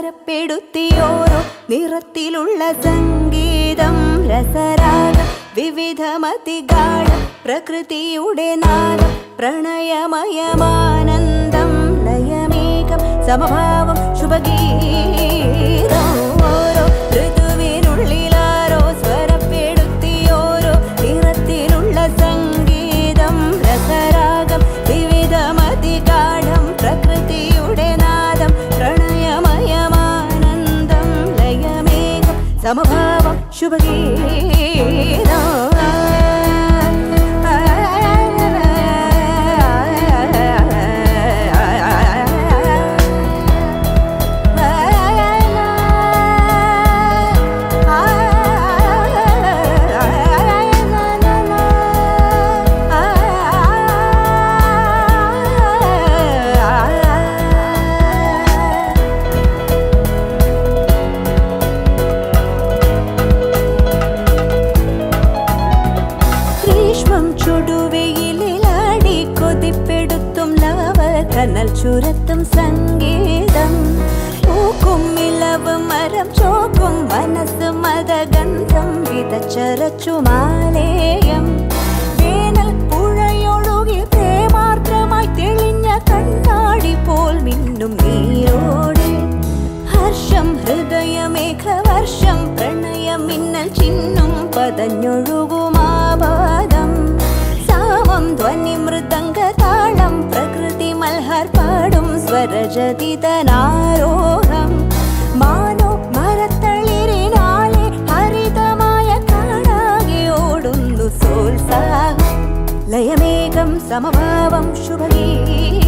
സ്വരപ്പെടുത്തിയോരോ നിറത്തിലുള്ള സംഗീതം രസരാഗം വിവിധമതിഗാഠം പ്രകൃതിയുടെ നാദം പ്രണയമയമാനന്ദം ലയമേകം സമഭാവം ശുഭഗീതം ഓരോ ഋതുവിനുള്ളിലാരോ സ്വരപ്പെടുത്തിയോരോ നിറത്തിലുള്ള സംഗീതം രസരാഗം വിവിധമതിഗാഠം പ്രകൃതിയുടെ നാദം പ്രണയമയമാനന്ദം ലയമേകം സമഭാവം ശുഭഗീതം ഗ്രീഷ്മം ചുടുവെയിലാടി കൊതിപ്പെടുത്തും ലവ കനൽ ചുരത്തും സംഗീതം പൂക്കും ഇലവ് മരം ചോക്കും മനസ്സ് മതഗന്ധം വിതച്ചരച്ചു മാലേയം വേനൽ പുഴയൊഴുകി പ്രേമാർദ്രമായി തെളിഞ്ഞ കണ്ണാടി പോൽ മിന്നും നീരോടെ ഹർഷം ഹൃദയമേഘവർഷം പ്രണയമിന്നൽ ചിന്നും പതഞ്ഞൊഴുകുമാപാദം സാമം ധ്വനി മൃദംഗതാളം പ്രകൃതി മൽഹർ പാടും സ്വരജതിതനാരോഹം മാനോ മരത്തളിരിനാലെ ഹരിതമായ കാണാകെ ഓടുന്നു സോത്സാഹം ലയമേകം സമഭാവം ശുഭഗീ